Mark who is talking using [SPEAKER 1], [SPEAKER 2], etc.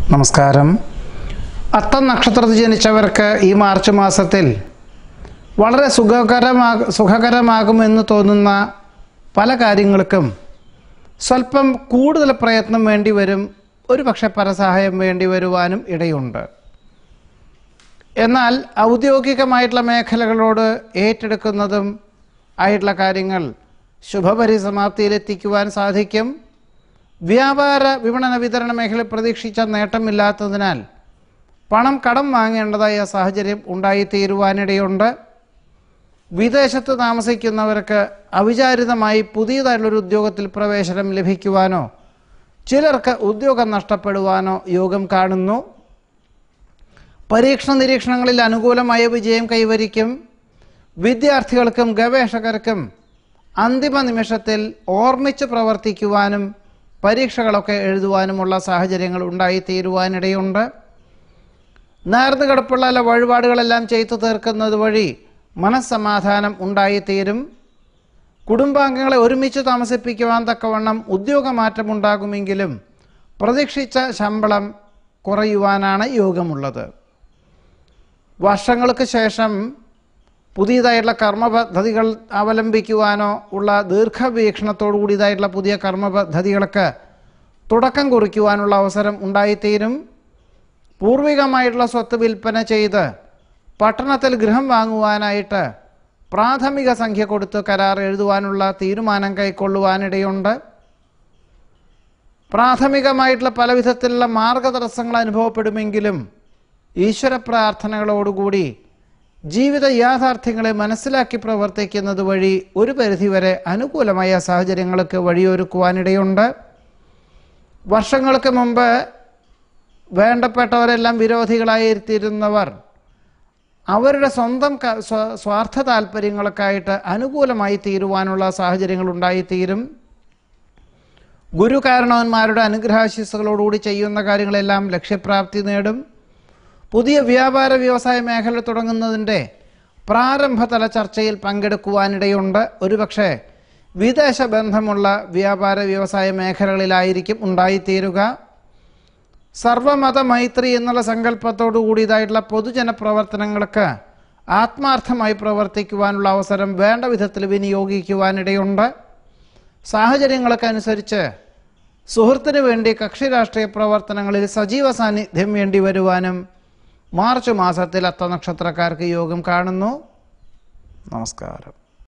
[SPEAKER 1] നമസ്കാരം അത്തം നക്ഷത്രത്തിൽ ജനിച്ചവർക്ക് ഈ മാർച്ച് മാസത്തിൽ വളരെ സുഖകരമാ സുഖകരമാകുമെന്ന് തോന്നുന്ന പല കാര്യങ്ങൾക്കും സ്വല്പം കൂടുതൽ പ്രയത്നം വേണ്ടി വരും ഒരു പക്ഷെ പരസഹായം വേണ്ടി വരുവാനും ഇടയുണ്ട് എന്നാൽ ഔദ്യോഗികമായിട്ടുള്ള മേഖലകളോട് ഏറ്റെടുക്കുന്നതും ആയിട്ടുള്ള കാര്യങ്ങൾ ശുഭപരിസമാപ്തിയിലെത്തിക്കുവാൻ സാധിക്കും വ്യാപാര വിപണന വിതരണ മേഖല പ്രതീക്ഷിച്ച നേട്ടമില്ലാത്തതിനാൽ പണം കടം വാങ്ങേണ്ടതായ സാഹചര്യം ഉണ്ടായിത്തീരുവാനിടയുണ്ട് വിദേശത്ത് താമസിക്കുന്നവർക്ക് അവിചാരിതമായി പുതിയതായിട്ടുള്ളൊരു ഉദ്യോഗത്തിൽ പ്രവേശനം ലഭിക്കുവാനോ ചിലർക്ക് ഉദ്യോഗം നഷ്ടപ്പെടുവാനോ യോഗം കാണുന്നു പരീക്ഷണ നിരീക്ഷണങ്ങളിൽ അനുകൂലമായ വിജയം കൈവരിക്കും വിദ്യാർത്ഥികൾക്കും ഗവേഷകർക്കും അന്തിമ നിമിഷത്തിൽ ഓർമ്മിച്ച് പ്രവർത്തിക്കുവാനും പരീക്ഷകളൊക്കെ എഴുതുവാനുമുള്ള സാഹചര്യങ്ങൾ ഉണ്ടായിത്തീരുവാനിടയുണ്ട് നേർന്നു കിടപ്പുള്ള ചില വഴിപാടുകളെല്ലാം ചെയ്തു തീർക്കുന്നത് വഴി മനസ്സമാധാനം ഉണ്ടായിത്തീരും കുടുംബാംഗങ്ങളെ ഒരുമിച്ച് താമസിപ്പിക്കുവാൻ തക്കവണ്ണം ഉദ്യോഗമാറ്റം ഉണ്ടാകുമെങ്കിലും പ്രതീക്ഷിച്ച ശമ്പളം കുറയുവാനാണ് യോഗമുള്ളത് വർഷങ്ങൾക്ക് ശേഷം പുതിയതായിട്ടുള്ള കർമ്മ പദ്ധതികൾ അവലംബിക്കുവാനോ ഉള്ള ദീർഘവീക്ഷണത്തോടു കൂടിയതായിട്ടുള്ള പുതിയ കർമ്മ പദ്ധതികൾക്ക് തുടക്കം കുറിക്കുവാനുള്ള അവസരം ഉണ്ടായിത്തീരും പൂർവികമായിട്ടുള്ള സ്വത്ത് വിൽപ്പന ചെയ്ത് പട്ടണത്തിൽ ഗൃഹം വാങ്ങുവാനായിട്ട് പ്രാഥമിക സംഖ്യ കൊടുത്ത് കരാർ എഴുതുവാനുള്ള തീരുമാനം കൈക്കൊള്ളുവാനിടയുണ്ട് പ്രാഥമികമായിട്ടുള്ള പല വിധത്തിലുള്ള മാർഗതടസ്സങ്ങൾ അനുഭവപ്പെടുമെങ്കിലും ഈശ്വര പ്രാർത്ഥനകളോടുകൂടി ജീവിത യാഥാർത്ഥ്യങ്ങളെ മനസ്സിലാക്കി പ്രവർത്തിക്കുന്നത് വഴി ഒരു പരിധിവരെ അനുകൂലമായ സാഹചര്യങ്ങൾക്ക് വഴിയൊരുക്കുവാനിടയുണ്ട് വർഷങ്ങൾക്ക് മുമ്പ് വേണ്ടപ്പെട്ടവരെല്ലാം വിരോധികളായിരുത്തിയിരുന്നവർ അവരുടെ സ്വന്തം ക- സ്വ- സ്വാർത്ഥ താല്പര്യങ്ങൾക്കായിട്ട് അനുകൂലമായി തീരുവാനുള്ള സാഹചര്യങ്ങൾ ഉണ്ടായിത്തീരും ഗുരുകാരണവന്മാരുടെ അനുഗ്രഹാശിസ്സുകളോടുകൂടി ചെയ്യുന്ന കാര്യങ്ങളെല്ലാം ലക്ഷ്യപ്രാപ്തി നേടും പുതിയ വ്യാപാര വ്യവസായ മേഖല തുടങ്ങുന്നതിൻ്റെ പ്രാരംഭതല ചർച്ചയിൽ പങ്കെടുക്കുവാനിടയുണ്ട് ഒരുപക്ഷെ വിദേശ ബന്ധമുള്ള വ്യാപാര വ്യവസായ മേഖലകളിലായിരിക്കും ഉണ്ടായിത്തീരുക സർവമത മൈത്രി എന്നുള്ള സങ്കല്പത്തോടു കൂടിയതായിട്ടുള്ള പൊതുജന പ്രവർത്തനങ്ങൾക്ക് ആത്മാർത്ഥമായി പ്രവർത്തിക്കുവാനുള്ള അവസരം വേണ്ട വിധത്തിൽ വിനിയോഗിക്കുവാനിടയുണ്ട് സാഹചര്യങ്ങൾക്കനുസരിച്ച് സുഹൃത്തിന് വേണ്ടി കക്ഷി രാഷ്ട്രീയ പ്രവർത്തനങ്ങളിൽ സജീവ സാന്നിധ്യം വേണ്ടി വരുവാനും മാർച്ച് മാസത്തിൽ അത്ത നക്ഷത്രക്കാർക്ക് യോഗം കാണുന്നു നമസ്കാരം